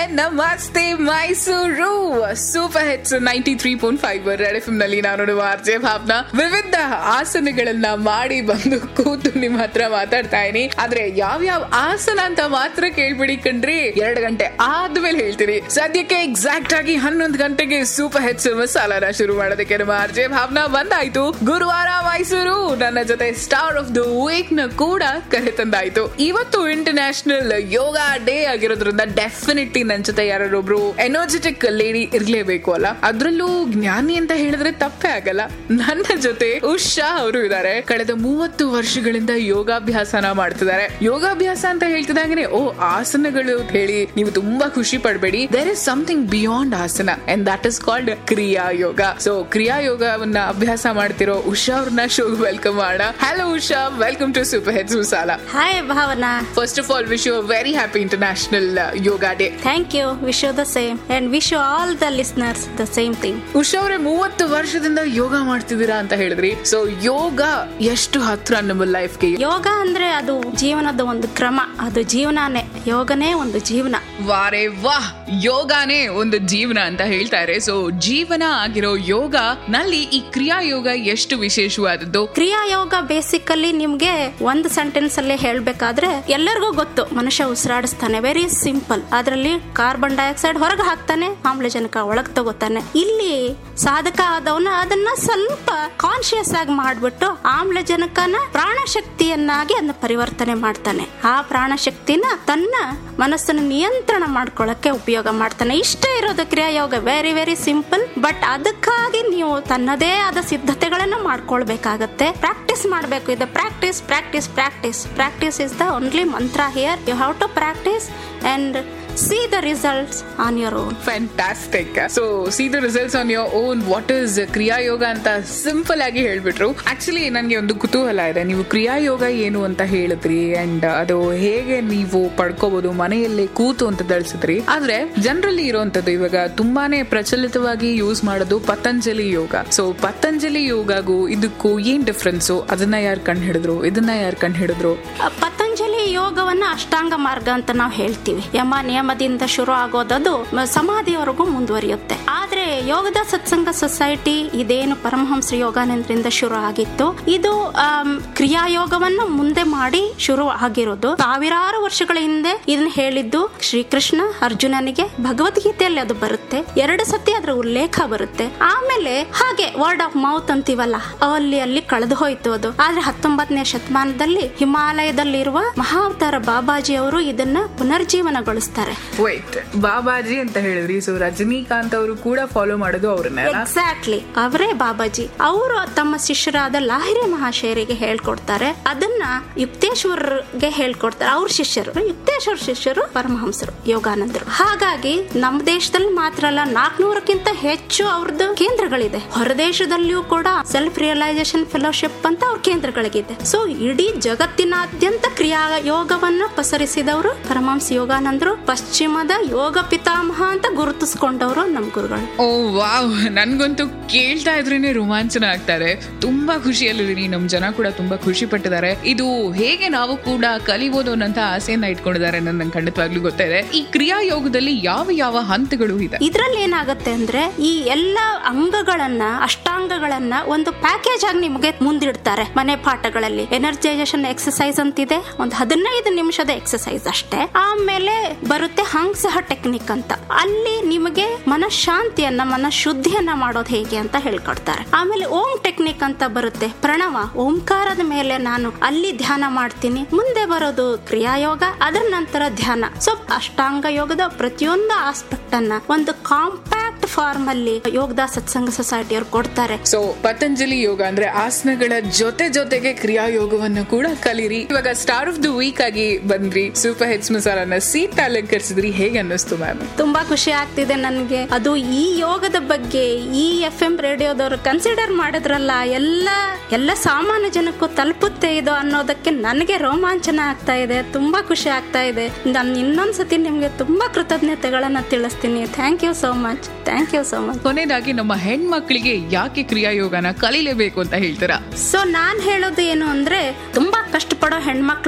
ನಮಸ್ತೆ Mysuru super hits ninety three point five red F ನಲ್ಲಿ ನಾನು ಆರ್ಜೆ ಭಾವನ ವಿವಿಧ ಆಸನಗಳನ್ನ ಮಾಡಿ ಬಂದು ಕೂತು ನಿಮ್ಮ ಹತ್ರ ಮಾತಾಡ್ತಾ ಇದೀನಿ ಆದ್ರೆ ಯಾವ್ಯಾವ ಆಸನ ಅಂತ ಮಾತ್ರ ಕೇಳ್ಬಿಡಿ ಕಣ್ರಿ ಎರಡು ಗಂಟೆ ಆದ್ಮೇಲೆ ಹೇಳ್ತೀನಿ ಸದ್ಯಕ್ಕೆ ಎಕ್ಸಾಕ್ಟ್ ಆಗಿ ಹನ್ನೊಂದು ಗಂಟೆಗೆ ಸೂಪರ್ ಹಿಟ್ಸ್ ಮಸಾಲಾನ ಶುರು ಮಾಡೋದಕ್ಕೆ ನಮ್ಮ ಆರ್ಜೆ ಭಾವನ ಬಂದಾಯ್ತು ಗುರುವಾರ ಮೈಸೂರು ನನ್ನ ಜೊತೆ ಸ್ಟಾರ್ ಆಫ್ ದ ವೀಕ್ ನ ಕೂಡ ಕರೆ ತಂದಾಯ್ತು ಇವತ್ತು ಇಂಟರ್ನ್ಯಾಷನಲ್ ಯೋಗ ಡೇ ಆಗಿರೋದ್ರಿಂದ ಡೆಫಿನೆಟ್ಲಿ ನನ್ನ ಜೊತೆ ಯಾರೊಬ್ರು ಎನರ್ಜೆಟಿಕ್ ಲೇಡಿ ಇರ್ಲೇಬೇಕು ಅಲ್ಲ ಅದ್ರಲ್ಲೂ ಜ್ಞಾನಿ ಅಂತ ಹೇಳಿದ್ರೆ ತಪ್ಪೇ ಆಗಲ್ಲ ನನ್ನ ಜೊತೆ ಉಷಾ ಅವರು ಇದ್ದಾರೆ ಕಳೆದ ಮೂವತ್ತು ವರ್ಷಗಳಿಂದ ಯೋಗಾಭ್ಯಾಸನ ಮಾಡ್ತಿದ್ದಾರೆ ಯೋಗಾಭ್ಯಾಸ ಅಂತ ಹೇಳ್ತಿದಾಗನೆ ಓ ಆಸನಗಳು ಅಂತ ಹೇಳಿ ನೀವು ತುಂಬಾ ಖುಷಿ ಪಡಬೇಡಿ there is something beyond asana and that is called kriya yoga so kriya ಯೋಗವನ್ನ ಅಭ್ಯಾಸ ಮಾಡ್ತಿರೋ ಉಷಾ ಅವ್ರನ್ನ ಶೋ ವೆಲ್ಕಮ್ ಮಾಡೋಣ hello Usha welcome to super hits masala hi Bhavana first of all wish you very happy international yoga day thank you wish you the same and wish you all the listeners the same thing Usha ಅವರೇ ಮೂವತ್ತು ವರ್ಷದಿಂದ ಯೋಗ ಮಾಡ್ತಿದ್ದೀರಾ ಅಂತ ಹೇಳಿದ್ರಿ so ಯೋಗ ಎಷ್ಟು ಹತ್ರ ನಮ್ಮ ಲೈಫ್ಗೆ ಯೋಗ ಅಂದ್ರೆ ಅದು ಜೀವನದ ಒಂದು ಕ್ರಮ ಅದು ಜೀವನನೇ ಯೋಗನೇ ಒಂದು ಜೀವನ ವಾರೆ ವಾಹ್ ಯೋಗಾನೇ ಒಂದು ಜೀವನ ಅಂತ ಹೇಳ್ತಾರೆ ಸೊ ಜೀವನ ಆಗಿರೋ ಯೋಗ ನಲ್ಲಿ ಈ ಕ್ರಿಯಾ ಯೋಗ ಎಷ್ಟು ವಿಶೇಷವಾದದ್ದು ಕ್ರಿಯಾ ಯೋಗ ಬೇಸಿಕಲಿ ನಿಮ್ಗೆ ಒಂದು ಸೆಂಟೆನ್ಸ್ ಅಲ್ಲಿ ಹೇಳ್ಬೇಕಾದ್ರೆ ಎಲ್ಲರಿಗೂ ಗೊತ್ತು ಮನುಷ್ಯ ಉಸಿರಾಡಿಸ್ತಾನೆ ವೆರಿ ಸಿಂಪಲ್ ಅದರಲ್ಲಿ ಕಾರ್ಬನ್ ಡೈಆಕ್ಸೈಡ್ ಹೊರಗೆ ಹಾಕ್ತಾನೆ ಆಮ್ಲಜನಕ ಒಳಗ್ ತಗೋತಾನೆ ಇಲ್ಲಿ ಸಾಧಕ ಆದವನ ಅದನ್ನ ಸ್ವಲ್ಪ ಕಾನ್ಶಿಯಸ್ ಆಗಿ ಮಾಡ್ಬಿಟ್ಟು ಆಮ್ಲಜನಕನ ಪ್ರಾಣಶಕ್ತಿಯನ್ನಾಗಿ ಅದನ್ನ ಪರಿವರ್ತನೆ ಮಾಡ್ತಾನೆ ಆ ಪ್ರಾಣಶಕ್ತಿನ ತನ್ನ ಮನಸ್ಸನ್ನು ನಿಯಂತ್ರಣ ಮಾಡ್ಕೊಳ್ಳಕ್ಕೆ ಉಪಯೋಗ ಮಾಡ್ತಾನೆ ಇಷ್ಟೇ ಇರೋದು kriya yoga very very simple but ಅದಕ್ಕಾಗಿ ನೀವು ತನ್ನದೇ ಆದ ಸಿದ್ಧತೆಗಳನ್ನು ಮಾಡ್ಕೊಳ್ಬೇಕಾಗತ್ತೆ ಪ್ರಾಕ್ಟೀಸ್ ಮಾಡಬೇಕು ಇದು practice practice practice practice is the only mantra here you have to practice and see the results on your own fantastic so see the results on your own what is kriya yoga ಅಂತ simple ಆಗಿ ಹೇಳ್ಬಿಟ್ರು actually ನನಗೆ ಒಂದು ಕುತೂಹಲ ಇದೆ ನೀವು ಕ್ರಿಯಾ ಯೋಗ ಏನು ಅಂತ ಹೇಳಿದ್ರಿ ಅಂಡ್ ಅದು ಹೇಗೆ ನೀವು ಪಡ್ಕೋಬಹುದು ಮನೆಯಲ್ಲೇ ಕೂತು ಅಂತ ತಿಳಿಸಿದ್ರಿ ಆದ್ರೆ ಜನರಲ್ಲಿ ಇರುವಂತದ್ದು ಇವಾಗ ತುಂಬಾನೇ ಪ್ರಚಲಿತವಾಗಿ ಯೂಸ್ ಮಾಡೋದು ಪತಂಜಲಿ ಯೋಗ ಸೊ ಪತಂಜಲಿ ಯೋಗಗೂ ಇದಕ್ಕೂ ಏನ್ ಡಿಫ್ರೆನ್ಸು ಅದನ್ನ ಯಾರು ಕಂಡು ಹಿಡಿದ್ರು ಇದನ್ನ ಯಾರು ಕಂಡು ಹಿಡಿದ್ರು ಪತಂಜಲಿ ಯೋಗವನ್ನ ಅಷ್ಟಾಂಗ ಮಾರ್ಗ ಅಂತ ನಾವು ಹೇಳ್ತೀವಿ ಯಮ ನಿಯಮದಿಂದ ಶುರು ಆಗೋದದು ಮ- ಸಮಾಧಿವರೆಗೂ ಮುಂದುವರಿಯುತ್ತೆ ಆದ್ರೆ ಯೋಗದ ಸತ್ಸಂಗ ಸೊಸೈಟಿ ಇದೇನು ಪರಮಹಂಸ ಯೋಗಾನಂದ್ರಿಂದ ಶುರು ಆಗಿತ್ತು ಇದು ಆಮ್, ಕ್ರಿಯಾ ಯೋಗವನ್ನು ಮುಂದೆ ಮಾಡಿ ಶುರು ಆಗಿರೋದು ಸಾವಿರಾರು ವರ್ಷಗಳ ಹಿಂದೆ ಇದನ್ನ ಹೇಳಿದ್ದು ಶ್ರೀಕೃಷ್ಣ ಅರ್ಜುನನಿಗೆ ಭಗವದ್ಗೀತೆಯಲ್ಲಿ ಅದು ಬರುತ್ತೆ ಎರಡು ಸತಿ ಅದರ ಉಲ್ಲೇಖ ಬರುತ್ತೆ ಆಮೇಲೆ ಹಾಗೆ ವರ್ಡ್ ಆಫ್ ಮೌತ್ ಅಂತೀವಲ್ಲ ಅಲ್ಲಿ ಅಲ್ಲಿ ಕಳೆದು ಹೋಯ್ತು ಅದು ಆದ್ರೆ ಹತ್ತೊಂಬತ್ತನೇ ಶತಮಾನದಲ್ಲಿ ಹಿಮಾಲಯದಲ್ಲಿರುವ ಮಹಾವತಾರ ಬಾಬಾಜಿ ಅವರು ಇದನ್ನ ಪುನರ್ಜೀವನಗೊಳಿಸ್ತಾರೆ ವೈಟ್ ಬಾಬಾಜಿ ಅಂತ ಹೇಳಿದ್ರಿ ಸೊ ರಜನಿಕಾಂತ್ ಅವರು ಕೂಡ ಫಾಲೋ ಮಾಡೋದು ಅವ್ರನ್ನ ಎಕ್ಸಾಕ್ಟ್ಲಿ ಅವರೇ ಬಾಬಾಜಿ ಅವರು ತಮ್ಮ ಶಿಷ್ಯರಾದ ಲಾಹಿರಿ ಮಹಾಶಯರಿಗೆ ಹೇಳ್ಕೊಡ್ತಾರೆ ಅದನ್ನ ಯುಕ್ತೇಶ್ವರ್ಗೆ ಹೇಳ್ಕೊಡ್ತಾರೆ ಅವ್ರ ಶಿಷ್ಯರು ಯುಕ್ತೇಶ್ವರ ಶಿಷ್ಯರು ಪರಮಹಂಸರು ಯೋಗಾನಂದರು ಹಾಗಾಗಿ ನಮ್ಮ ದೇಶದಲ್ಲಿ ಮಾತ್ರ ಅಲ್ಲ ನಾಲ್ಕನೂರಕ್ಕಿಂತ ಹೆಚ್ಚು ಅವ್ರದ್ದು ಕೇಂದ್ರಗಳಿದೆ ಹೊರದೇಶದಲ್ಲಿಯೂ ಕೂಡ ಸೆಲ್ಫ್ ರಿಯಲೈಸೇಷನ್ ಫೆಲೋಶಿಪ್ ಅಂತ ಅವ್ರ ಕೇಂದ್ರಗಳಿಗಿದೆ ಸೊ ಇಡೀ ಜಗತ್ತಿನಾದ್ಯಂತ ಕ್ರಿಯಾ ಯೋಗವನ್ನ ಪಸರಿಸಿದವರು ಪರಮಹಂಸ ಯೋಗಾನಂದರು ಪಶ್ಚಿಮದ ಯೋಗ ಪಿತಾಮಹ ಅಂತ ಗುರುತಿಸ್ಕೊಂಡವರು ನಮ್ಮ ಗುರುಗಳು ಓ ವಾವ್ ನನ್ಗಂತೂ ಕೇಳ್ತಾ ಇದ್ರೇನೆ ರೋಮಾಂಚನ ಆಗ್ತಾರೆ ತುಂಬಾ ಖುಷಿಯಲ್ಲಿದ್ದೀನಿ ನಮ್ ಜನ ಕೂಡ ತುಂಬಾ ಖುಷಿ ಪಟ್ಟಿದ್ದಾರೆ ಇದು ಹೇಗೆ ನಾವು ಕೂಡ ಕಲಿಬಹುದು ಅನ್ನೋಂತ ಆಸೆಯನ್ನ ಇಟ್ಕೊಂಡಿದ್ದಾರೆ ನನ್ನ ನಂಗೆ ಖಂಡಿತವಾಗ್ಲೂ ಗೊತ್ತಿದೆ ಈ ಕ್ರಿಯಾ ಯೋಗದಲ್ಲಿ ಯಾವ ಯಾವ ಹಂತಗಳು ಇದೆ ಇದ್ರಲ್ಲಿ ಏನಾಗುತ್ತೆ ಅಂದ್ರೆ ಈ ಎಲ್ಲ ಅಂಗಗಳನ್ನ ಅಷ್ಟಾಂಗಗಳನ್ನ ಒಂದು ಪ್ಯಾಕೇಜ್ ಆಗಿ ನಿಮಗೆ ಮುಂದಿಡ್ತಾರೆ ಮನೆ ಪಾಠಗಳಲ್ಲಿ ಎನರ್ಜೈಸೇಷನ್ ಎಕ್ಸಸೈಸ್ ಅಂತಿದೆ ಒಂದು ಹದಿನೈದು ನಿಮಿಷದ ಎಕ್ಸಸೈಸ್ ಅಷ್ಟೇ ಆಮೇಲೆ ಬರುತ್ತೆ ಹಂಸಹ ಟೆಕ್ನಿಕ್ ಅಂತ ಅಲ್ಲಿ ನಿಮಗೆ ಮನಃಶಾಂತಿಯನ್ನ ಮನಃಶುದ್ಧಿಯನ್ನ ಮಾಡೋದು ಹೇಗೆ ಅಂತ ಹೇಳ್ಕೊಡ್ತಾರೆ ಆಮೇಲೆ ಓಂ ಟೆಕ್ನಿಕ್ ಅಂತ ಬರುತ್ತೆ ಪ್ರಣವ ಓಂಕಾರದ ಮೇಲೆ ನಾನು ಅಲ್ಲಿ ಧ್ಯಾನ ಮಾಡ್ತೀನಿ ಮುಂದೆ ಬರೋದು ಕ್ರಿಯಾಯೋಗ ಅದರ ನಂತರ ಧ್ಯಾನ ಸೊ ಅಷ್ಟಾಂಗ ಯೋಗದ ಪ್ರತಿಯೊಂದು ಆಸ್ಪೆಕ್ಟ್ ಅನ್ನ ಒಂದು ಕಾಂಪ್ಯಾಕ್ಟ್ ಫಾರ್ಮ್ ಅಲ್ಲಿ ಯೋಗದ ಸತ್ಸಂಗ ಸೊಸೈಟಿ ಅವ್ರು ಕೊಡ್ತಾರೆ ಸೊ ಪತಂಜಲಿ ಯೋಗ ಅಂದ್ರೆ ಆಸನಗಳ ಜೊತೆ ಜೊತೆಗೆ ಕ್ರಿಯಾ ಯೋಗವನ್ನು ಕೂಡ ಕಲೀರಿ ಇವಾಗ ಸ್ಟಾರ್ ಆಫ್ ದ ವೀಕ್ ಆಗಿ ಬಂದ್ರಿ ಸೂಪರ್ ಹೆಡ್ಸ್ ಮಸಾಲನ ಸೀಟ್ ಅಲಂಕರಿಸಿದ್ರಿ ಹೇಗೆ ಅನ್ನಿಸ್ತು ಮ್ಯಾಮ್ ತುಂಬಾ ಖುಷಿ ಆಗ್ತಿದೆ ನನಗೆ ಅದು ಈ ಯೋಗದ ಬಗ್ಗೆ ಈ ಎಫ್ ಎಂ ರೇಡಿಯೋದವರು ಕನ್ಸಿಡರ್ ಮಾಡಿದ್ರಲ್ಲ ಎಲ್ಲ ಎಲ್ಲ ಸಾಮಾನ್ಯ ಜನಕ್ಕೂ ತಲುಪುತ್ತೆ ಇದು ಅನ್ನೋದಕ್ಕೆ ನನಗೆ ರೋಮಾಂಚನ ಆಗ್ತಾ ಇದೆ ತುಂಬಾ ಖುಷಿ ಆಗ್ತಾ ಇದೆ ನಾನು ಇನ್ನೊಂದ್ಸತಿ ನಿಮ್ಗೆ ತುಂಬಾ ಕೃತಜ್ಞತೆಗಳನ್ನ ತಿಳಿಸ್ತೀನಿ thank you so much thank you so much ಕೊನೆಯದಾಗಿ ನಮ್ಮ ಹೆಣ್ಮಕ್ಳಿಗೆ ಯಾಕೆ ಕ್ರಿಯಾ ಯೋಗನ ಕಲೀಲೇಬೇಕು ಅಂತ ಹೇಳ್ತೀರಾ ಸೊ ನಾನ್ ಹೇಳೋದು ಏನು ಅಂದ್ರೆ ತುಂಬಾ ಕಷ್ಟಪಡೋ ಹೆಣ್ಮಕ್ಳು ಈ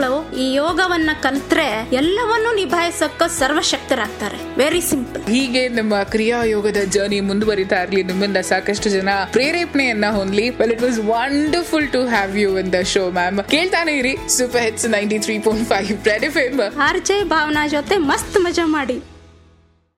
ಈ ಯೋಗವನ್ನ ಕಲ್ತ್ರೆ ಎಲ್ಲವನ್ನೂ ನಿಭಾಯಿಸಕ್ಕ ಸರ್ವಶಕ್ತರಾಗ್ತಾರೆ ವೆರಿ ಸಿಂಪಲ್ ಹೀಗೆ ನಮ್ಮ ಕ್ರಿಯಾ ಯೋಗದ ಜರ್ನಿ ಮುಂದುವರಿತಾ ಇರಲಿ ನಿಮ್ಮಿಂದ ಸಾಕಷ್ಟು ಜನ ಪ್ರೇರೇಪಣೆಯನ್ನ ಹೊಂದ್ಲಿ well it was wonderful to have you in the show ma'am ಕೇಳ್ತಾನೆ ಇರಿ super hits ninety three point five red F R J Bhavana ಜೊತೆ ಮಸ್ತ್ ಮಜಾ ಮಾಡಿ